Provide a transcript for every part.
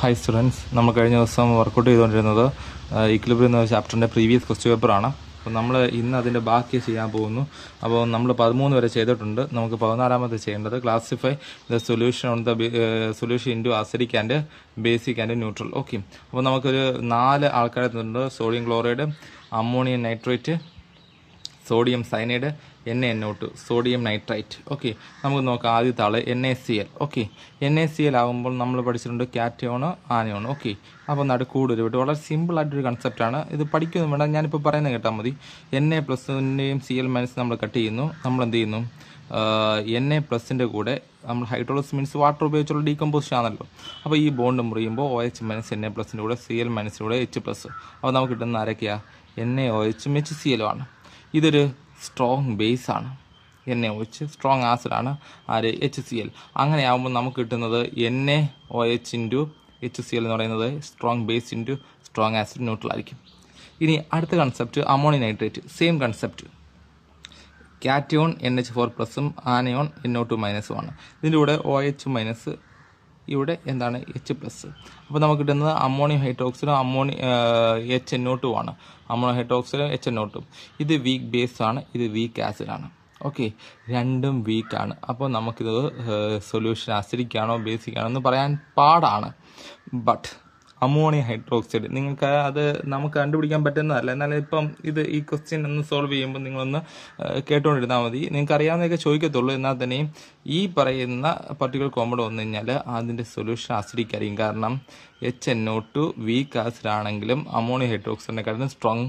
Hi students നമ്മൾ കഴിഞ്ഞ ദിവസം വർക്കൗട്ട് ചെയ്തുകൊണ്ടിരുന്നത് ഇക്ലിബ്രിയം എന്ന ചാപ്റ്ററിൻ്റെ പ്രീവിയസ് ക്വസ്റ്റ്യൻ പേപ്പറാണ് അപ്പോൾ നമ്മൾ ഇന്ന് അതിൻ്റെ ബാക്കി ചെയ്യാൻ പോകുന്നു അപ്പോൾ നമ്മൾ പതിമൂന്ന് വരെ ചെയ്തിട്ടുണ്ട് നമുക്ക് പതിനാലാമത്തെ ചെയ്യേണ്ടത് classify the solution on the solution into acidic and basic and neutral okay അപ്പോൾ നമുക്കൊരു നാല് ആൾക്കാരെ തന്നിട്ടുണ്ട് sodium chloride ammonium nitrate sodium cyanide എൻ എൻ ഒട്ട് സോഡിയം നൈട്രൈറ്റ് ഓക്കെ നമുക്ക് നോക്കാം ആദ്യത്തെ ആള് N A C L okay N A C L ആകുമ്പോൾ നമ്മൾ പഠിച്ചിട്ടുണ്ട് കാറ്റയോണ് ആനയോണ് ഓക്കെ അപ്പോൾ നടുക്കൂട് ഒരു വളരെ സിമ്പിൾ ആയിട്ടൊരു കൺസെപ്റ്റാണ് ഇത് പഠിക്കൊന്നും വേണ്ട ഞാനിപ്പോൾ പറയുന്നത് കേട്ടാൽ മതി എൻ എ പ്ലസിൻ്റെയും സി എൽ മൈനസ് നമ്മൾ കട്ട് ചെയ്യുന്നു നമ്മൾ എന്ത് ചെയ്യുന്നു എൻ എ പ്ലസിൻ്റെ കൂടെ നമ്മൾ ഹൈഡ്രോളസ് മീൻസ് വാട്ടർ ഉപയോഗിച്ചുള്ള ഡീകമ്പോസിഷൻ ആണല്ലോ അപ്പോൾ ഈ ബോണ്ട് മുറിയുമ്പോൾ O H minus N A പ്ലസിൻ്റെ കൂടെ സി എൽ മൈനസിൻ്റെ കൂടെ എച്ച് പ്ലസ് അപ്പോൾ നമുക്ക് കിട്ടുന്ന ആരൊക്കെയാണ് എൻ എ ഒ എച്ചും എച്ച് സി എലും ആണ് ഇതൊരു സ്ട്രോങ് ബേസ് ആണ് എൻ എ ഒച്ച് സ്ട്രോങ് ആസിഡാണ് ആര് എച്ച് സി എൽ അങ്ങനെ ആകുമ്പോൾ നമുക്ക് കിട്ടുന്നത് N A O H into H C L എന്ന് പറയുന്നത് strong base into strong acid neutral ആയിരിക്കും ഇനി അടുത്ത concept ammonium nitrate same concept cation N H four പ്ലസും ആനയോൺ എൻ ഒ ടു മൈനസും ആണ് ഇതിൻ്റെ കൂടെ ഒ എച്ച് മൈനസ് ഇവിടെ എന്താണ് എച്ച് പ്ലസ് അപ്പോൾ നമുക്ക് കിട്ടുന്നത് അമോണിയം ഹൈഡ്രോക്സൈഡും ammonium H N O two ആണ് അമോണിയം ഹൈഡ്രോക്സൈഡും എച്ച് എൻ ഒ ടു ഇത് വീക്ക് ബേസ് ആണ് ഇത് വീക്ക് ആസിഡ് ആണ് ഓക്കെ രണ്ടും വീക്കാണ് അപ്പോൾ നമുക്കിത് സൊല്യൂഷൻ അസിഡിക് ആണോ ബേസിക് ആണോ എന്ന് പറയാൻ പാടാണ് ബട്ട് അമോണിയം ഹൈഡ്രോക്സൈഡ് നിങ്ങൾക്ക് അത് നമുക്ക് കണ്ടുപിടിക്കാൻ പറ്റുന്നതല്ല എന്നാൽ ഇപ്പം ഇത് ഈ ക്വസ്റ്റ്യൻ ഒന്ന് സോൾവ് ചെയ്യുമ്പോൾ നിങ്ങളൊന്ന് കേട്ടുകൊണ്ടിരുന്നാൽ മതി നിങ്ങൾക്ക് അറിയാവുന്നതൊക്കെ ചോദിക്കത്തുള്ളൂ എന്നാൽ തന്നെയും ഈ പറയുന്ന പർട്ടിക്കുലർ കോമ്പൗണ്ട് വന്നു കഴിഞ്ഞാൽ അതിൻ്റെ സൊല്യൂഷൻ അസിഡിക് ആയിരിക്കും കാരണം H N O two weak acid ആണെങ്കിലും അമോണിയം ഹൈഡ്രോക്സൈഡിനെക്കാട്ടിലും സ്ട്രോങ്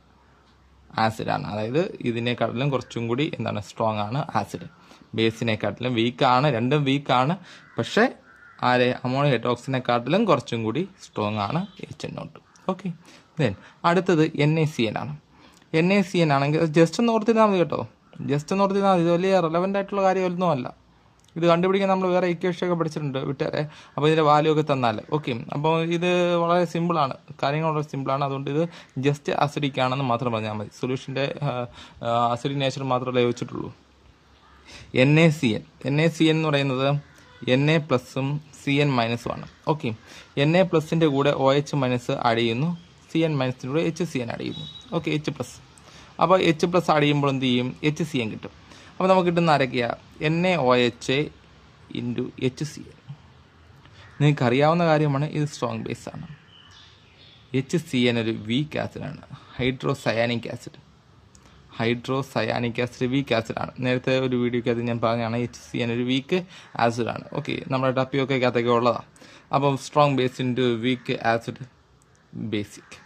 ആസിഡാണ് അതായത് ഇതിനെക്കാട്ടിലും കുറച്ചും കൂടി എന്താണ് സ്ട്രോങ് ആണ് ആസിഡ് ബേസിനെക്കാട്ടിലും വീക്കാണ് രണ്ടും വീക്കാണ് പക്ഷേ ആരെ അമോണിയം ഹൈഡ്രോക്സിനെക്കാട്ടിലും കുറച്ചും കൂടി സ്ട്രോങ് ആണ് H N not okay then അടുത്തത് എൻ എ സി എൻ ആണ് എൻ എ സി എൻ ആണെങ്കിൽ ജസ്റ്റ് ഒന്ന് ഓർത്തിരുന്നാൽ മതി കേട്ടോ ജസ്റ്റ് ഒന്ന് ഓർത്തിരുന്നാൽ മതി ഇത് വലിയ റെലവൻ്റ് ആയിട്ടുള്ള കാര്യമൊന്നും അല്ല ഇത് കണ്ടുപിടിക്കാൻ നമ്മൾ വേറെ ഇക്വേഷൻ ഒക്കെ പഠിച്ചിട്ടുണ്ട് വിട്ടേരെ അപ്പോൾ ഇതിൻ്റെ വാല്യൂ ഒക്കെ തന്നാൽ ഓക്കെ അപ്പോൾ ഇത് വളരെ സിമ്പിളാണ് കാര്യങ്ങൾ വളരെ സിമ്പിളാണ് അതുകൊണ്ട് ഇത് ജസ്റ്റ് അസിഡിക് ആണെന്ന് മാത്രം പറഞ്ഞാൽ മതി സൊല്യൂഷൻ്റെ അസിഡിക് നേച്ചർ മാത്രമല്ലേ ചോദിച്ചിട്ടുള്ളൂ N A C N N A C N എന്ന് പറയുന്നത് എൻ എ പ്ലസും സി എൻ മൈനസും ആണ് ഓക്കെ എൻ എ പ്ലസിൻ്റെ കൂടെ ഒ എച്ച് മൈനസ് ആഡ് ചെയ്യുന്നു സി എൻ മൈനസിൻ്റെ കൂടെ എച്ച് സി എൻ ആഡ് ചെയ്യുന്നു ഓക്കെ എച്ച് പ്ലസ് അപ്പോൾ എച്ച് പ്ലസ് ആഡ് ചെയ്യുമ്പോൾ എന്ത് ചെയ്യും എച്ച് സി എൻ കിട്ടും അപ്പോൾ നമുക്ക് കിട്ടുന്ന ആരൊക്കെയാണ് N A O H into H C N നിങ്ങൾക്ക് അറിയാവുന്ന കാര്യമാണ് ഇത് സ്ട്രോങ് ബേസ് ആണ് എച്ച് സി എൻ ഒരു വീക്ക് ആസിഡാണ് hydrocyanic acid hydrocyanic acid weak ആസിഡാണ് നേരത്തെ ഒരു വീഡിയോക്കകത്ത് ഞാൻ പറഞ്ഞാണ് എച്ച് സി എൻ ഒരു വീക്ക് ആസിഡാണ് ഓക്കെ നമ്മുടെ ടപ്പിയൊക്കെക്കകത്തൊക്കെ ഉള്ളതാണ് അപ്പം strong base into weak acid basic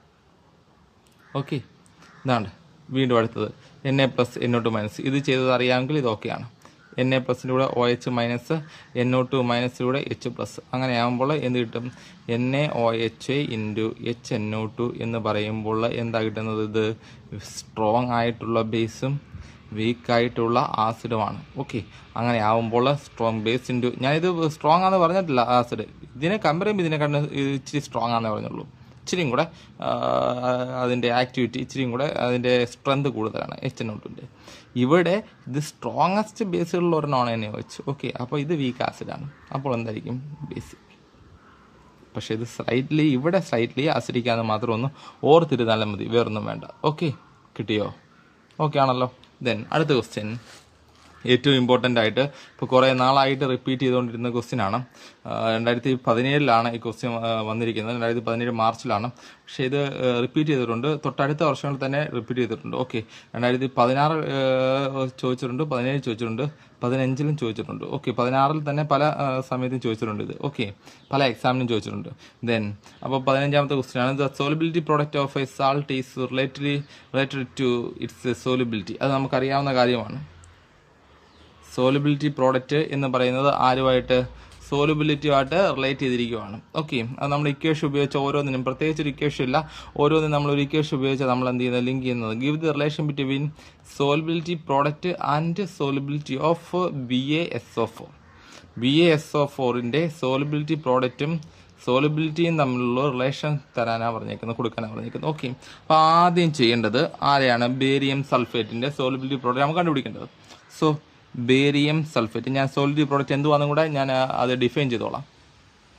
okay ഇതാണ് വീണ്ടും അടുത്തത് N A plus N O two minus ഇത് ചെയ്തത് അറിയാമെങ്കിൽ ഇത് ഓക്കെയാണ് എൻ എ പ്ലസിൻ്റെ കൂടെ O H minus N O two മൈനസിലൂടെ എച്ച് പ്ലസ് അങ്ങനെ ആകുമ്പോൾ എന്ത് കിട്ടും N A O H into H N O two എന്ന് പറയുമ്പോൾ എന്താ കിട്ടുന്നത് ഇത് സ്ട്രോങ് ആയിട്ടുള്ള ബേസും വീക്കായിട്ടുള്ള ആസിഡുമാണ് ഓക്കെ അങ്ങനെ ആവുമ്പോൾ സ്ട്രോങ് ബേസ് ഇൻറ്റു ഞാനിത് സ്ട്രോങ് ആണെന്ന് പറഞ്ഞിട്ടില്ല ആസിഡ് ഇതിനെ കമ്പയർ ചെയ്യുമ്പോൾ ഇതിനെക്കാട്ടിലും ഇച്ചിരി സ്ട്രോങ് ആണെന്നേ പറഞ്ഞുള്ളൂ ഇച്ചിരിയും കൂടെ അതിൻ്റെ ആക്ടിവിറ്റി ഇച്ചിരിയും കൂടെ അതിൻ്റെ സ്ട്രെങ്ത് കൂടുതലാണ് എച്ച് നോട്ടിൻ്റെ ഇവിടെ ഇത് സ്ട്രോങ്ങസ്റ്റ് ബേസുകളിൽ ഒരെണ്ണമാണ് എന്നെ വെച്ച് ഓക്കെ അപ്പോൾ ഇത് വീക്ക് ആസിഡാണ് അപ്പോൾ എന്തായിരിക്കും ബേസിക് പക്ഷേ ഇത് സ്ലൈറ്റ്ലി ഇവിടെ സ്ലൈറ്റ്ലി ആസിഡിക്കാന്ന് മാത്രം ഒന്ന് ഓർത്തിരുന്നാലും മതി വേറൊന്നും വേണ്ട ഓക്കെ കിട്ടിയോ ഓക്കെ ആണല്ലോ ദെൻ അടുത്ത ക്വസ്റ്റ്യൻ ഏറ്റവും ഇമ്പോർട്ടൻ്റ് ആയിട്ട് ഇപ്പോൾ കുറേ നാളായിട്ട് റിപ്പീറ്റ് ചെയ്തുകൊണ്ടിരുന്ന ക്വസ്റ്റ്യൻ ആണ് രണ്ടായിരത്തി പതിനേഴിലാണ് ഈ ക്വസ്റ്റ്യൻ വന്നിരിക്കുന്നത് രണ്ടായിരത്തി പതിനേഴ് മാർച്ചിലാണ് പക്ഷേ ഇത് റിപ്പീറ്റ് ചെയ്തിട്ടുണ്ട് തൊട്ടടുത്ത വർഷങ്ങളിൽ തന്നെ റിപ്പീറ്റ് ചെയ്തിട്ടുണ്ട് ഓക്കെ രണ്ടായിരത്തി പതിനാറ് ചോദിച്ചിട്ടുണ്ട് പതിനേഴ് ചോദിച്ചിട്ടുണ്ട് പതിനഞ്ചിലും ചോദിച്ചിട്ടുണ്ട് ഓക്കെ പതിനാറിൽ തന്നെ പല സമയത്തും ചോദിച്ചിട്ടുണ്ട് ഇത് ഓക്കെ പല എക്സാമിനും ചോദിച്ചിട്ടുണ്ട് ദെൻ അപ്പോൾ പതിനഞ്ചാമത്തെ ക്വസ്റ്റ്യൻ ആണ് the solubility product of a salt is related related to its solubility അത് നമുക്കറിയാവുന്ന കാര്യമാണ് സോലിബിലിറ്റി പ്രോഡക്റ്റ് എന്ന് പറയുന്നത് ആരുമായിട്ട് സോലിബിലിറ്റിയുമായിട്ട് റിലേറ്റ് ചെയ്തിരിക്കുകയാണ് ഓക്കെ അത് നമ്മൾ ഇക്വേഷൻ ഉപയോഗിച്ച് ഓരോന്നിനും പ്രത്യേകിച്ച് ഒരു ഇക്വേഷൻ ഇല്ല ഓരോന്നിനും നമ്മൾ ഒരു ഇക്വേഷൻ ഉപയോഗിച്ച് നമ്മൾ എന്ത് ചെയ്യുന്നത് ലിങ്ക് ചെയ്യുന്നത് give the relation between solubility product and solubility of B A S O four B A S O ഫോറിൻ്റെ സോലിബിലിറ്റി പ്രോഡക്റ്റും സോലിബിലിറ്റിയും തമ്മിലുള്ള റിലേഷൻ തരാനാണ് പറഞ്ഞേക്കുന്നത് കൊടുക്കാനാണ് പറഞ്ഞേക്കുന്നത് ഓക്കെ അപ്പോൾ ആദ്യം ചെയ്യേണ്ടത് ആരെയാണ് ബേരിയം സൾഫേറ്റിൻ്റെ സോലിബിലിറ്റി പ്രോഡക്റ്റ് നമുക്ക് കണ്ടുപിടിക്കേണ്ടത് സോ ബേരിയം സൾഫേറ്റ് ഞാൻ സോലിബിലിറ്റി പ്രോഡക്റ്റ് എന്തുവാന്നും കൂടെ ഞാൻ അത് ഡിഫൈൻ ചെയ്തോളാം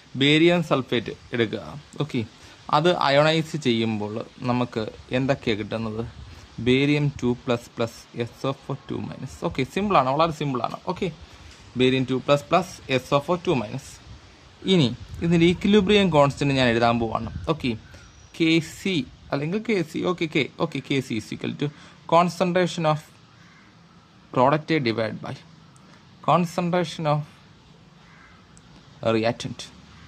ബേരിയം സൾഫേറ്റ് എടുക്കുക ഓക്കെ അത് അയോണൈസ് ചെയ്യുമ്പോൾ നമുക്ക് എന്തൊക്കെയാണ് കിട്ടുന്നത് barium two plus plus S of two minus okay സിമ്പിളാണ് വളരെ സിമ്പിളാണ് okay barium two plus plus S of two minus ഇനി ഇതിൻ്റെ ഈക്വിലിബ്രിയം കോൺസ്റ്റന്റ് ഞാൻ എഴുതാൻ പോവാണ് ഓക്കെ കെ സി അല്ലെങ്കിൽ K C okay K okay K C is equal to concentration of product divide by concentration of reactant.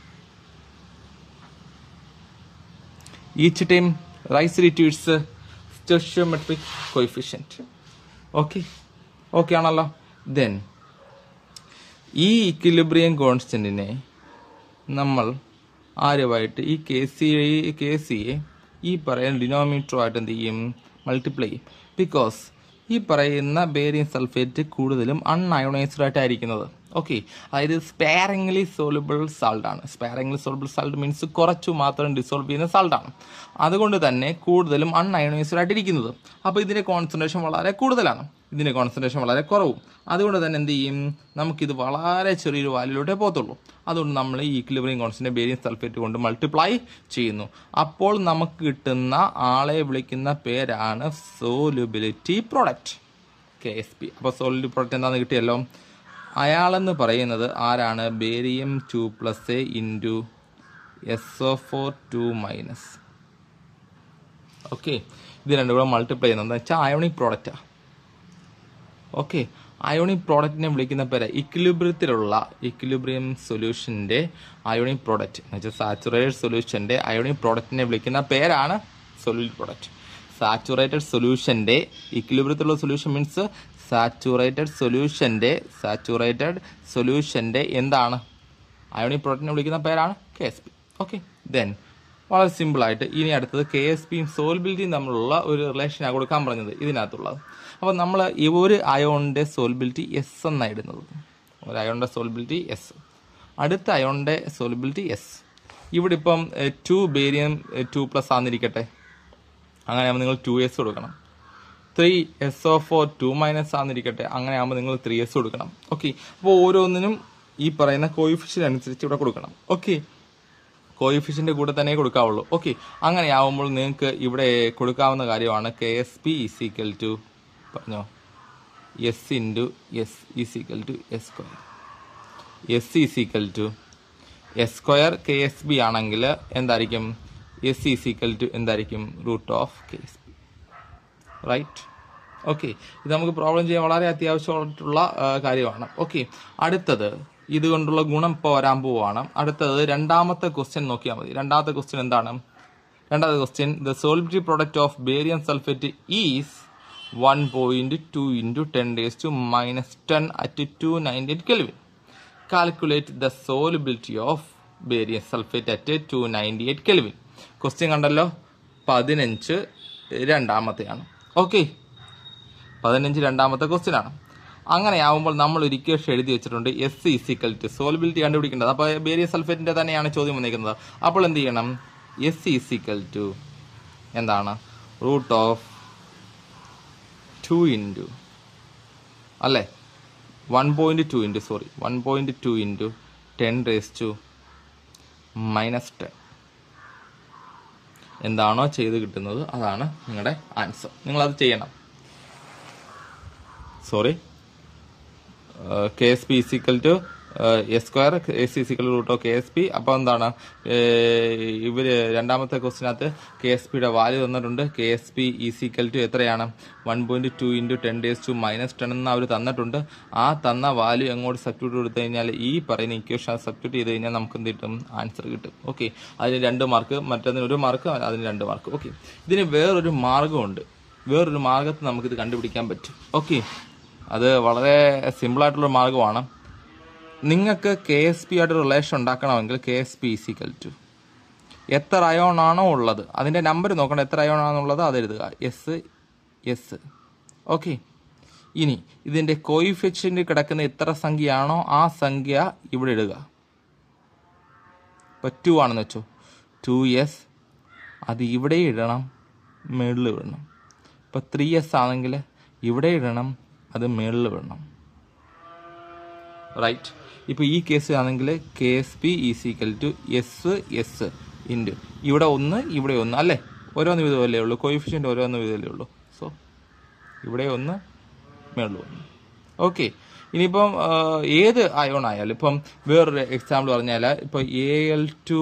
Each time rise it to its uh, stoichiometric coefficient. Okay. Okay ആണല്ലോ then ഈ equilibrium കോൺസ്റ്റന്റിനെ നമ്മൾ ആരുമായിട്ട് ഈ K C K സിയെ ഈ പറയുന്ന ഡിനോമിനേറ്ററുമായിട്ട് എന്ത് ചെയ്യും മൾട്ടിപ്ലൈ ചെയ്യും ബിക്കോസ് ഈ പറയുന്ന ബേരിയം സൾഫേറ്റ് കൂടുതലും അൺഅയോണൈസ്ഡ് ആയിട്ടായിരിക്കുന്നത് ഓക്കെ അതായത് സ്പാരിംഗ്ലി സോളുബിൾ സാൾട്ട് ആണ് സ്പാരിംഗ്ലി സോളുബിൾ സാൾട്ട് മീൻസ് കുറച്ചു മാത്രം ഡിസോൾവ് ചെയ്യുന്ന സാൾട്ട് ആണ് അതുകൊണ്ട് തന്നെ കൂടുതലും അൺഅയോണൈസ്ഡ് ആയിട്ടിരിക്കുന്നത് അപ്പോൾ ഇതിന്റെ കോൺസെൻട്രേഷൻ വളരെ കൂടുതലാണ് ഇതിന്റെ കോൺസെൻട്രേഷൻ വളരെ കുറവും അതുകൊണ്ട് തന്നെ എന്ത് ചെയ്യും നമുക്കിത് വളരെ ചെറിയൊരു വാല്യൂലോട്ടേ പോകത്തുള്ളൂ അതുകൊണ്ട് നമ്മൾ ഈ ഈക്വിലിബ്രിയം കോൺസ്റ്റന്റ് ബേരിയം സൾഫേറ്റ് കൊണ്ട് മൾട്ടിപ്ലൈ ചെയ്യുന്നു അപ്പോൾ നമുക്ക് കിട്ടുന്ന ആളെ വിളിക്കുന്ന പേരാണ് solubility product K S P അപ്പോൾ സോലിഡ് പ്രോഡക്റ്റ് എന്താണെന്ന് കിട്ടിയല്ലോ അയാളെന്ന് പറയുന്നത് ആരാണ് barium two plus A into S O four two minus okay ഇത് രണ്ടും കൂടെ മൾട്ടിപ്ലൈ ചെയ്യുന്നത് എന്താ വെച്ചാൽ അയോണിക് പ്രോഡക്റ്റാണ് ഓക്കെ അയോണിക് പ്രോഡക്റ്റിനെ വിളിക്കുന്ന പേര് ഇക്വിലിബ്രിയത്തിലുള്ള ഇക്വിലിബ്രിയം സൊല്യൂഷന്റെ അയോണിക് പ്രോഡക്റ്റ് എന്ന് വെച്ചാൽ സാച്ചുറേറ്റഡ് സൊല്യൂഷന്റെ അയോണിക് പ്രോഡക്റ്റിനെ വിളിക്കുന്ന പേരാണ് സൊല്യൂട്ട് പ്രോഡക്റ്റ് സാച്ചുറേറ്റഡ് സൊല്യൂഷന്റെ ഇക്വിലിബ്രിയത്തിലുള്ള സൊല്യൂഷൻ മീൻസ് സാച്ചുറേറ്റഡ് സൊല്യൂഷന്റെ സാച്ചുറേറ്റഡ് സൊല്യൂഷന്റെ എന്താണ് അയോണിക് പ്രോഡക്റ്റിനെ വിളിക്കുന്ന പേരാണ് K S P okay then വളരെ സിമ്പിൾ ആയിട്ട് ഇനി അടുത്തത് കെ എസ് പിയും സോൾബിലിറ്റിയും തമ്മിലുള്ള ഒരു റിലേഷനാണ് കൊടുക്കാൻ പറഞ്ഞത് ഇതിനകത്തുള്ളത് അപ്പോൾ നമ്മൾ ഈ ഒരു അയോണിന്റെ സോൾബിലിറ്റി എസ് എന്നാണ് ഇടുന്നത് ഒരു അയോണിന്റെ സോൾബിലിറ്റി എസ് അടുത്ത അയോണിന്റെ സോൾബിലിറ്റി എസ് ഇവിടെ ഇപ്പം ടു ബേരിയം ടു പ്ലസ് ആന്നിരിക്കട്ടെ അങ്ങനെയാകുമ്പോൾ നിങ്ങൾ ടു എസ് കൊടുക്കണം three S O four two minus ആന്നിരിക്കട്ടെ അങ്ങനെ ആകുമ്പോൾ നിങ്ങൾ ത്രീ എസ് കൊടുക്കണം ഓക്കെ അപ്പോൾ ഓരോന്നിനും ഈ പറയുന്ന കോയിഫിഷ്യൻ അനുസരിച്ച് ഇവിടെ കൊടുക്കണം ഓക്കെ കോയിഫിഷ്യന്റെ കൂടെ തന്നെ കൊടുക്കാവുള്ളൂ ഓക്കെ അങ്ങനെ ആവുമ്പോൾ നിങ്ങൾക്ക് ഇവിടെ കൊടുക്കാവുന്ന കാര്യമാണ് K S P is equal to പറഞ്ഞോ S into S is equal to S square S is equal to S square K S B ആണെങ്കിൽ എന്തായിരിക്കും എസ് ഈസിക്കൽ ടു എന്തായിരിക്കും root of K S B right okay ഇത് നമുക്ക് പ്രോബ്ലം ചെയ്യാൻ വളരെ അത്യാവശ്യമായിട്ടുള്ള ആ, കാര്യമാണ് ഓക്കെ അടുത്തത് ഇതുകൊണ്ടുള്ള ഗുണം ഇപ്പോൾ വരാൻ പോവാണ് അടുത്തത് രണ്ടാമത്തെ ക്വസ്റ്റ്യൻ നോക്കിയാൽ മതി രണ്ടാമത്തെ ക്വസ്റ്റ്യൻ എന്താണ് രണ്ടാമത്തെ question the solubility product of barium sulphate is one point two into ten raise to minus ten at two ninety eight kelvin calculate the solubility of barium sulphate at two ninety eight kelvin question കണ്ടല്ലോ പതിനഞ്ച് രണ്ടാമത്തെയാണ് okay പതിനഞ്ച് രണ്ടാമത്തെ question ആണ് അങ്ങനെ ആവുമ്പോൾ നമ്മൾ ഒരു equation എഴുതി വെച്ചിട്ടുണ്ട് എസ് ഇസിക്കൽ ടു സോലബിലിറ്റി കണ്ടുപിടിക്കേണ്ടത് അപ്പോൾ ബേരിയം സൾഫേറ്റിന്റെ തന്നെയാണ് ചോദ്യം വന്നിരിക്കുന്നത് അപ്പോൾ എന്ത് ചെയ്യണം എസ് ഇസിക്കൽ ടു എന്താണ് റൂട്ട് ഓഫ് ടു ഇൻറ്റു അല്ലേ one point two into sorry one point two into ten raise to minus ten എന്താണോ ചെയ്ത് കിട്ടുന്നത് അതാണ് നിങ്ങളുടെ ആൻസർ നിങ്ങളത് ചെയ്യണം sorry K S P is equal to S square S is equal to of K S P P എന്താണ് ഏഹ് ഇവര് രണ്ടാമത്തെ ക്വസ്റ്റിനകത്ത് കെ എസ് പിയുടെ വാല്യൂ തന്നിട്ടുണ്ട് K S P is equal to എത്രയാണ് one point two into ten raise to minus ten എന്ന് അവർ തന്നിട്ടുണ്ട് ആ തന്ന വാല്യൂ അങ്ങോട്ട് സബ്സ്റ്റിറ്റ്യൂട്ട് കൊടുത്തു കഴിഞ്ഞാൽ ഈ പറയുന്ന ഇക്വേഷൻ സബ്സ്റ്റിറ്റ്യൂട്ട് ചെയ്ത് കഴിഞ്ഞാൽ നമുക്ക് എന്ത് കിട്ടും ആൻസർ കിട്ടും ഓക്കെ അതിന് രണ്ട് മാർക്ക് മറ്റൊന്നിന് ഒരു മാർക്ക് അതിന് രണ്ട് മാർക്ക് ഓക്കെ ഇതിന് വേറൊരു മാർഗമുണ്ട് വേറൊരു മാർഗത്തിൽ നമുക്കിത് കണ്ടുപിടിക്കാൻ പറ്റും ഓക്കെ അത് വളരെ സിമ്പിൾ ആയിട്ടുള്ള മാർഗമാണ് നിങ്ങൾക്ക് കെ എസ് പി ആയിട്ട് റിലേഷൻ ഉണ്ടാക്കണമെങ്കിൽ K S P is equal to എത്ര അയോൺ ആണോ ഉള്ളത് അതിന്റെ നമ്പർ നോക്കണം എത്ര അയോൺ ആണെന്നുള്ളത് അത് എഴുതുക എസ് എസ് ഓക്കെ ഇനി ഇതിന്റെ കോയിഫിഷ്യന്റ് കിടക്കുന്ന എത്ര സംഖ്യയാണോ ആ സംഖ്യ ഇവിടെ ഇടുക ഇപ്പൊ ടു ആണെന്ന് വെച്ചോ ടു എസ് അത് ഇവിടെ ഇടണം മേളിൽ ഇടണം ഇപ്പൊ ത്രീ എസ് ആണെങ്കിൽ ഇവിടെ ഇടണം അത് മേളിൽ വിടണം റൈറ്റ് ഇപ്പോൾ ഈ കേസ് ആണെങ്കിൽ K S P is equal to S S into ഇവിടെ ഒന്ന് ഇവിടെ ഒന്ന് അല്ലേ ഓരോന്ന് വിധമല്ലേ ഉള്ളൂ കോയിഫിഷ്യൻ്റ് ഓരോന്ന് വിധമല്ലേ ഉള്ളൂ സോ ഇവിടെ ഒന്ന് മേളിൽ ഒന്ന് ഓക്കെ ഇനിയിപ്പം ആ, ഏത് അയോൺ ആയാലും ഇപ്പം വേറൊരു എക്സാമ്പിൾ പറഞ്ഞാൽ ഇപ്പോൾ A L two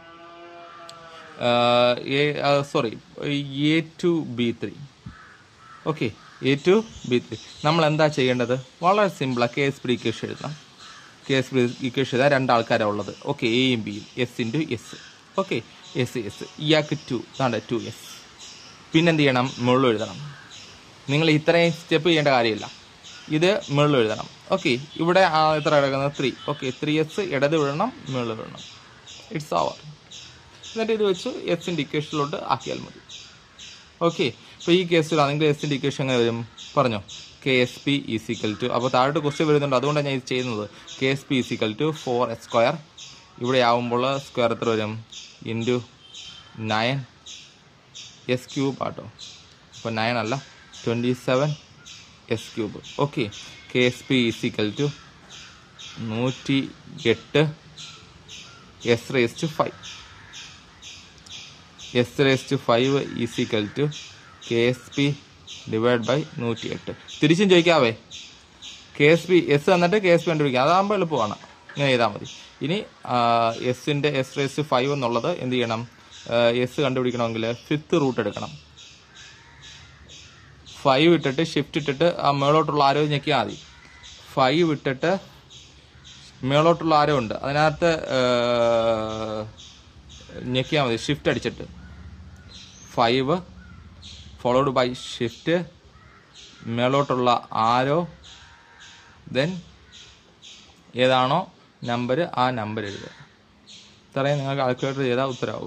sorry A two B three okay A two B three നമ്മൾ എന്താ ചെയ്യേണ്ടത് വളരെ സിമ്പിളാണ് കെ എസ് പി ഇക്വേഷൻ എഴുതണം കെ എസ് പി ഇക്വേഷൻ എഴുതാൻ രണ്ടാൾക്കാരാണ് ഉള്ളത് ഓക്കെ എയും ബിയും S into S okay S S ഇയാൾക്ക് ടു താണ്ട ടു എസ് പിന്നെന്ത് ചെയ്യണം മുകളിൽ എഴുതണം നിങ്ങൾ ഇത്രയും സ്റ്റെപ്പ് ചെയ്യേണ്ട കാര്യമില്ല ഇത് മുകളിൽ എഴുതണം ഓക്കെ ഇവിടെ ആ എത്ര കിടക്കുന്നത് ത്രീ ഓക്കെ ത്രീ എസ് ഇടത് വിടണം മുകളിൽ വിടണം ഇറ്റ്സ് അവർ എന്നിട്ട് ഇത് വെച്ച് എസിൻ്റെ ഇക്വേഷനിലോട്ട് ആക്കിയാൽ മതി ഓക്കെ ഇപ്പോൾ ഈ കേസിലാണെങ്കിൽ എസിൻ്റെ ഇക്വേഷൻ എങ്ങനെ വരും പറഞ്ഞോ K S P is equal to അപ്പോൾ താഴോട്ട് ക്വസ്റ്റ്യൻ വരുന്നുണ്ട് അതുകൊണ്ടാണ് ഞാൻ ഇത് ചെയ്യുന്നത് K S P is equal to four S square ഇവിടെ ആവുമ്പോൾ സ്ക്വയർ എത്ര വരും ഇൻറ്റു നയൻ എസ് ക്യൂബ് ആട്ടോ അപ്പോൾ നയൻ അല്ല twenty seven S cube okay K S P is equal to നൂറ്റി എട്ട് S raise to five S raise to five is equal to K S P divide by നൂറ്റി എട്ട് തിരിച്ചും ചോദിക്കാവേ കെ എസ് പി എസ് എന്നിട്ട് കെ എസ് പി കണ്ടുപിടിക്കാം അതാകുമ്പോൾ എളുപ്പമാണ് ഇങ്ങനെ ചെയ്താൽ മതി ഇനി എസിൻ്റെ എസ് റേസ് ടു ഫൈവ് എന്നുള്ളത് എന്ത് ചെയ്യണം എസ് കണ്ടുപിടിക്കണമെങ്കിൽ ഫിഫ്ത്ത് റൂട്ട് എടുക്കണം ഫൈവ് ഇട്ടിട്ട് ഷിഫ്റ്റ് ഇട്ടിട്ട് ആ മേളോട്ടുള്ള ആരോ ഞെക്കിയാൽ മതി ഫൈവ് ഇട്ടിട്ട് മേളോട്ടുള്ള ആരോ ഉണ്ട് അതിനകത്ത് ഞെക്കിയാൽ മതി ഷിഫ്റ്റ് അടിച്ചിട്ട് ഫൈവ് ഫോളോഡ് ബൈ ഷിഫ്റ്റ് മേളോട്ടുള്ള ആരോ ദെൻ ഏതാണോ നമ്പർ ആ നമ്പർ എഴുതുക ഇത്രയും നിങ്ങൾ കാൽക്കുലേറ്റർ ചെയ്താൽ ഉത്തരവാകും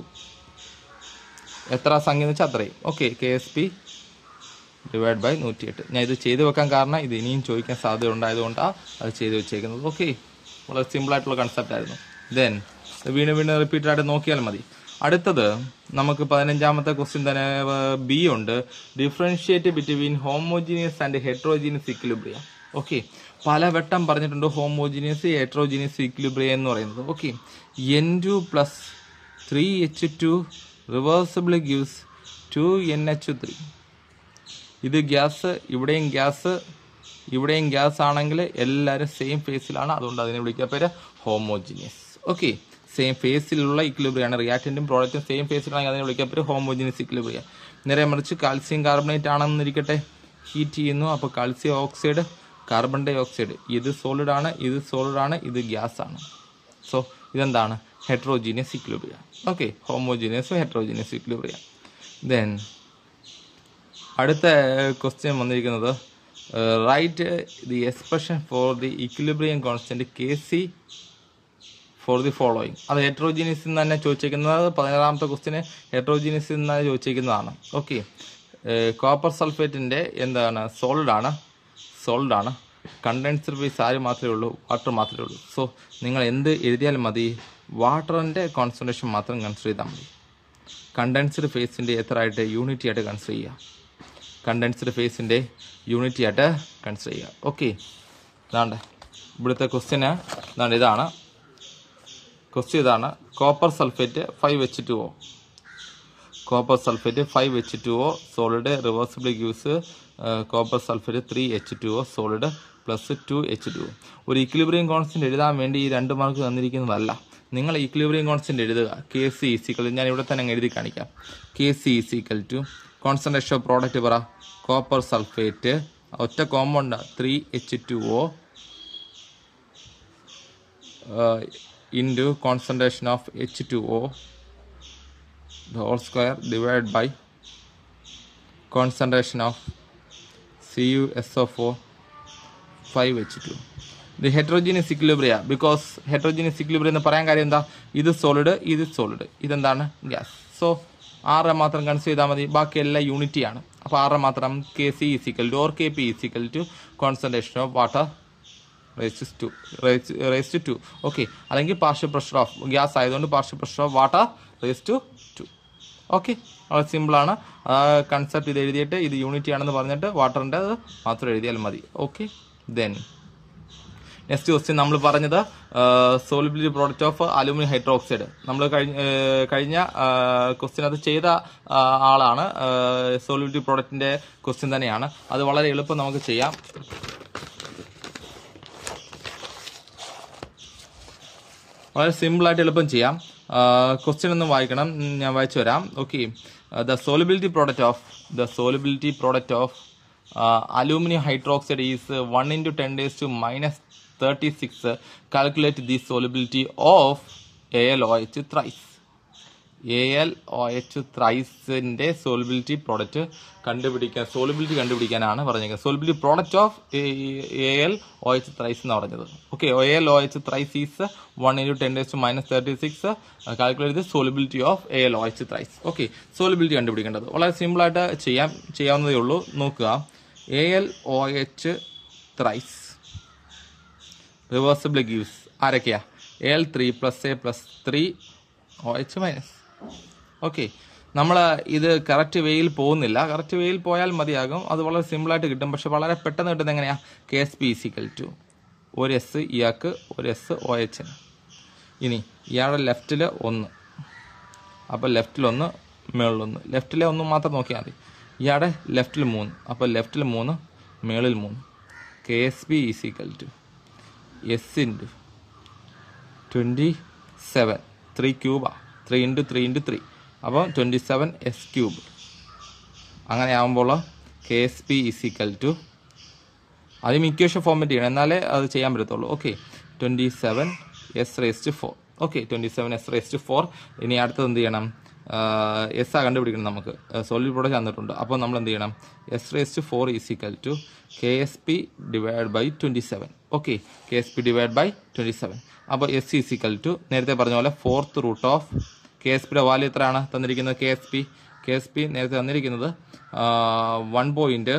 എത്ര സംഖ്യ എന്ന് വെച്ചാൽ അത്രയും okay K S P divide by നൂറ്റിയെട്ട് ഞാൻ ഇത് ചെയ്തു വെക്കാൻ കാരണം ഇത് ഇനിയും ചോദിക്കാൻ സാധ്യത ഉണ്ടായതുകൊണ്ടാണ് അത് ചെയ്തു വെച്ചേക്കുന്നത് ഓക്കെ വളരെ സിമ്പിൾ ആയിട്ടുള്ള കൺസെപ്റ്റ് ആയിരുന്നു ദെൻ വീണ്ടും വീണ്ടും റിപ്പീറ്റഡ് ആയിട്ട് നോക്കിയാൽ മതി അടുത്തത് നമുക്ക് പതിനഞ്ചാമത്തെ ക്വസ്റ്റ്യൻ തന്നെ ബി ഉണ്ട് differentiate between homogeneous and heterogeneous equilibria okay പലവട്ടം പറഞ്ഞിട്ടുണ്ട് ഹോമോജീനിയസ് ഹെട്രോജീനിയസ് ഇക്വിലിബ്രിയ എന്ന് പറയുന്നത് okay N two plus three H two reversible gives two N H three ഇത് ഗ്യാസ് ഇവിടെയും ഗ്യാസ് ഇവിടെയും ഗ്യാസ് ആണെങ്കിൽ എല്ലാവരും സെയിം ഫേസിലാണ് അതുകൊണ്ട് അതിനെ വിളിക്കുക പേര് ഹോമോജിനിയസ് ഓക്കെ സെയിം ഫേസിലുള്ള ഇക്ലിബ്രിയാണ് റിയാക്റ്റന്റും പ്രോഡക്റ്റും സെയിം ഫേസിലാണെങ്കിൽ അതിനെ വിളിക്കുക പേര് ഹോമോജിനിയസ് ഇക്ലിബ്രിയ നേരെ മറിച്ച് കാൽസ്യം കാർബണേറ്റ് ആണെന്നിരിക്കട്ടെ ഹീറ്റ് ചെയ്യുന്നു അപ്പോൾ calcium oxide carbon dioxide ഇത് സോളിഡ് ആണ് ഇത് സോളിഡ് ആണ് ഇത് ഗ്യാസ് ആണ് സോ ഇതെന്താണ് heterogeneous equilibria okay homogeneous heterogeneous equilibria then അടുത്ത ക്വസ്റ്റ്യൻ വന്നിരിക്കുന്നത് write the expression for the equilibrium constant K C for the following അത് ഹെട്രോജീനിയസിൽ നിന്ന് തന്നെ ചോദിച്ചിരിക്കുന്നത് പതിനാറാമത്തെ ക്വസ്റ്റിന് ഹെട്രോജീനിയസിൽ നിന്ന് തന്നെ ചോദിച്ചിരിക്കുന്നതാണ് ഓക്കെ കോപ്പർ സൾഫേറ്റിൻ്റെ എന്താണ് സോളിഡ് ആണ് സോളിഡ് ആണ് കണ്ടൻസ്ഡ് ഫേസ് ആര് മാത്രമേ ഉള്ളൂ വാട്ടർ മാത്രമേ ഉള്ളൂ സോ നിങ്ങൾ എന്ത് എഴുതിയാലും മതി വാട്ടറിൻ്റെ കോൺസെൻട്രേഷൻ മാത്രം കൺസിഡർ ചെയ്താൽ മതി കണ്ടൻസ്ഡ് ഫേസിൻ്റെ എത്ര ആയിട്ട് യൂണിറ്റി ആയിട്ട് കൺസിഡർ ചെയ്യുക കണ്ടൻസ്ഡ് ഫേസിൻ്റെ യൂണിറ്റി ആയിട്ട് കൺസിഡർ ചെയ്യുക ഓക്കെ ഇതാണ്ട് ഇവിടുത്തെ ക്വസ്റ്റ്യന് ഇതാണ്ട് ഇതാണ് ക്വസ്റ്റ്യൻ ഇതാണ് copper sulphate five H two O copper sulphate five H two O solid reversible gives copper sulphate three H two O solid plus two H two ഒരു equilibrium constant എഴുതാൻ വേണ്ടി ഈ രണ്ട് മാർക്ക് തന്നിരിക്കുന്നതല്ല നിങ്ങൾ ഇക്വിലിബ്രിയം കോൺസ്റ്റന്റ് എഴുതുക K C is equal ഞാൻ ഇവിടെ തന്നെ അങ്ങ് എഴുതി കാണിക്കാം K C is equal to concentration of product പറ കോപ്പർ സൾഫേറ്റ് ഒറ്റ compound three H two O into concentration of H2O the whole square divided by concentration of CuSO4 5H2 the heterogeneous equilibria because heterogeneous equilibrium എന്ന് പറയാൻ കാര്യം എന്താ ഇത് solid ഇത് solid ഇതെന്താണ് gas so ആറ് മാത്രം കൺസിഡർ ചെയ്താൽ മതി ബാക്കി എല്ലാം യൂണിറ്റി ആണ് അപ്പോൾ ആറ് മാത്രം K C is equal to or K P is equal to concentration of water raise to raise to okay അല്ലെങ്കിൽ പാർഷ്യൽ പ്രഷർ ഓഫ് ഗ്യാസ് ആയതുകൊണ്ട് partial pressure of water raise to two okay വളരെ സിമ്പിളാണ് കൺസെപ്റ്റ് ഇത് എഴുതിയിട്ട് ഇത് യൂണിറ്റി ആണെന്ന് പറഞ്ഞിട്ട് വാട്ടറിൻ്റെ മാത്രം എഴുതിയാൽ മതി ഓക്കെ ദെൻ നെക്സ്റ്റ് ക്വസ്റ്റ്യൻ നമ്മൾ പറഞ്ഞത് solubility product of aluminium hydroxide നമ്മൾ കഴിഞ്ഞ ഏഹ്, കഴിഞ്ഞ ക്വസ്റ്റ്യൻ അത് ചെയ്ത ആ, ആളാണ് സോളിബിലിറ്റി പ്രോഡക്റ്റിന്റെ ക്വസ്റ്റ്യൻ തന്നെയാണ് അത് വളരെ എളുപ്പം നമുക്ക് ചെയ്യാം വളരെ സിമ്പിൾ ആയിട്ട് എളുപ്പം ചെയ്യാം ക്വസ്റ്റ്യൻ ഒന്ന് വായിക്കണം ഉം, ഞാൻ വായിച്ചു വരാം okay the solubility product of the solubility product of aluminium hydroxide is one into ten raise to minus thirty six calculate the solubility of A L O H thrice A L O H ത്രൈസിന്റെ solubility product കണ്ടുപിടിക്കാൻ solubility കണ്ടുപിടിക്കാനാണ് പറഞ്ഞത് solubility product of A L O H thrice എന്ന് പറഞ്ഞത് okay A L O H thrice is one into ten raise to minus thirty six calculate solubility of A L O H thrice okay solubility കണ്ടുപിടിക്കേണ്ടത് വളരെ simple ആയിട്ട് ചെയ്യാം ചെയ്യാവുന്നതേ ഉള്ളൂ നോക്കുക A L O H thrice reversible gives ആരൊക്കെയാ L three plus A plus three O H minus okay നമ്മൾ ഇത് കറക്റ്റ് വേയിൽ പോകുന്നില്ല കറക്റ്റ് വേയിൽ പോയാൽ മതിയാകും അത് വളരെ സിമ്പിളായിട്ട് കിട്ടും പക്ഷെ വളരെ പെട്ടെന്ന് കിട്ടുന്നത് എങ്ങനെയാ K S P is equal to ഒരു എസ് ഇയാൾക്ക് ഒരു എസ് ഒ എച്ചിന് ഇനി ഇയാളുടെ ലെഫ്റ്റിൽ ഒന്ന് അപ്പോൾ ലെഫ്റ്റിൽ ഒന്ന് മേളിലൊന്ന് ലെഫ്റ്റിലെ ഒന്ന് മാത്രം നോക്കിയാൽ മതി ഇയാളുടെ ലെഫ്റ്റിൽ മൂന്ന് അപ്പോൾ ലെഫ്റ്റിൽ മൂന്ന് മേളിൽ മൂന്ന് K S P is equal to S into twenty seven three ക്യൂബാ three into three into three അപ്പോൾ ട്വൻറ്റി സെവൻ എസ് ക്യൂബ് അങ്ങനെ ആകുമ്പോൾ K S P is equal to ആദ്യം ഇക്വേഷൻ ഫോർമാറ്റ് ചെയ്യണം എന്നാലേ അത് ചെയ്യാൻ പറ്റത്തുള്ളൂ okay twenty seven S raised four okay twenty seven S raised four ഇനി അടുത്തത് എന്ത് ചെയ്യണം എസ് ആ കണ്ടുപിടിക്കണം നമുക്ക് സോളിഡ് പ്രോഡക്റ്റ് തന്നിട്ടുണ്ട് അപ്പോൾ നമ്മൾ എന്ത് ചെയ്യണം S raised four is equal to K S P divide by twenty seven okay K S P divide by twenty seven അപ്പോൾ എസ് ഈസിക്കൽ ടു നേരത്തെ പറഞ്ഞ പോലെ fourth root of K S പിയുടെ വാല്യൂ എത്രയാണ് തന്നിരിക്കുന്നത് K S P K S P നേരത്തെ തന്നിരിക്കുന്നത് one point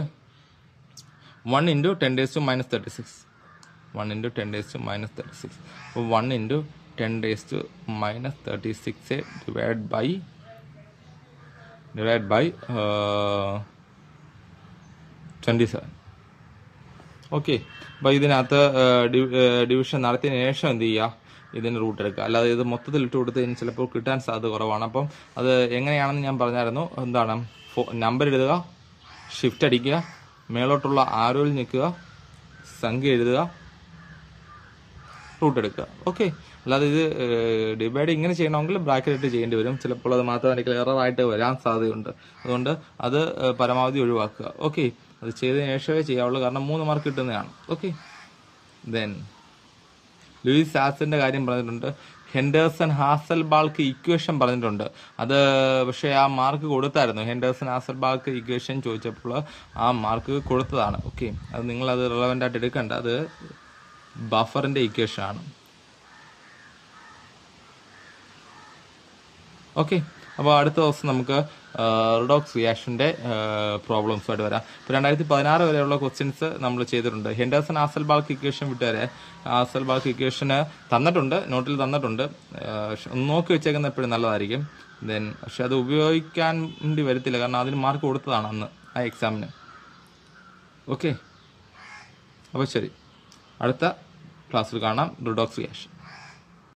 one into ten raise to minus thirty six one into ten raise to minus thirty six അപ്പോൾ one into ten raise to minus thirty six divide by divide by twenty seven okay അപ്പോൾ ഇതിനകത്ത് division നടത്തിയതിന് ശേഷം എന്ത് ചെയ്യുക ഇതിന് root എടുക്കുക അല്ലാതെ ഇത് മൊത്തത്തിൽ ഇട്ട് കൊടുത്തതിന് ചിലപ്പോൾ കിട്ടാൻ സാധ്യത കുറവാണ് അപ്പം അത് എങ്ങനെയാണെന്ന് ഞാൻ പറഞ്ഞായിരുന്നു എന്താണ് നമ്പർ എഴുതുക ഷിഫ്റ്റ് അടിക്കുക മേലോട്ടുള്ള ആരോയിൽ നിൽക്കുക സംഖ്യ എഴുതുക റൂട്ട് എടുക്കുക ഓക്കെ അല്ലാതെ ഇത് ഡിവൈഡ് ഇങ്ങനെ ചെയ്യണമെങ്കിൽ ബ്രാക്കറ്റ് ഇട്ട് ചെയ്യേണ്ടി വരും ചിലപ്പോൾ അത് മാത്തമാറ്റിക്കൽ എറർ ആയിട്ട് വരാൻ സാധ്യതയുണ്ട് അതുകൊണ്ട് അത് ഏഹ്, പരമാവധി ഒഴിവാക്കുക ഓക്കെ അത് ചെയ്തതിന് ശേഷമേ ചെയ്യാവുള്ളൂ കാരണം മൂന്ന് മാർക്ക് കിട്ടുന്നതാണ് ഓക്കെ ദെൻ ലൂയിസ് സാസിന്റെ കാര്യം പറഞ്ഞിട്ടുണ്ട് ഹെൻഡേഴ്സൺ ഹാസൽ ബാൾക്ക് ഇക്വേഷൻ പറഞ്ഞിട്ടുണ്ട് അത് പക്ഷേ ആ മാർക്ക് കൊടുത്തായിരുന്നു ഹെൻഡേഴ്സൺ ഹാസൽ ബാൾക്ക് ഇക്വേഷൻ ചോദിച്ചപ്പോൾ ആ മാർക്ക് കൊടുത്തതാണ് ഓക്കെ അത് നിങ്ങൾ അത് റിലവൻ്റ് ആയിട്ട് എടുക്കണ്ട അത് ബഫറിന്റെ ഇക്വേഷൻ ആണ് ഓക്കെ അപ്പോൾ അടുത്ത ദിവസം നമുക്ക് റിഡോക്സ് റിയാക്ഷന്റെ പ്രോബ്ലംസുമായിട്ട് വരാം ഇപ്പോൾ രണ്ടായിരത്തി പതിനാറ് വരെയുള്ള ക്വസ്റ്റ്യൻസ് നമ്മൾ ചെയ്തിട്ടുണ്ട് ഹെൻഡേഴ്സൺ ആസൽ ബാൾക്ക് ഇക്വേഷൻ വിട്ടുവരെ ആസൽ ബാൾക്ക് ഇക്വേഷന് തന്നിട്ടുണ്ട് നോട്ടിൽ തന്നിട്ടുണ്ട് ആ, പക്ഷെ ഒന്ന് നോക്കി വെച്ചേക്കുന്ന എപ്പോഴും നല്ലതായിരിക്കും ദെൻ പക്ഷെ അത് ഉപയോഗിക്കാൻ വേണ്ടി വരത്തില്ല കാരണം അതിന് മാർക്ക് കൊടുത്തതാണ് അന്ന് ആ എക്സാമിന് ഓക്കെ അപ്പോൾ ശരി അടുത്ത ക്ലാസ്സിൽ കാണാം റിഡോക്സ് റിയാക്ഷൻ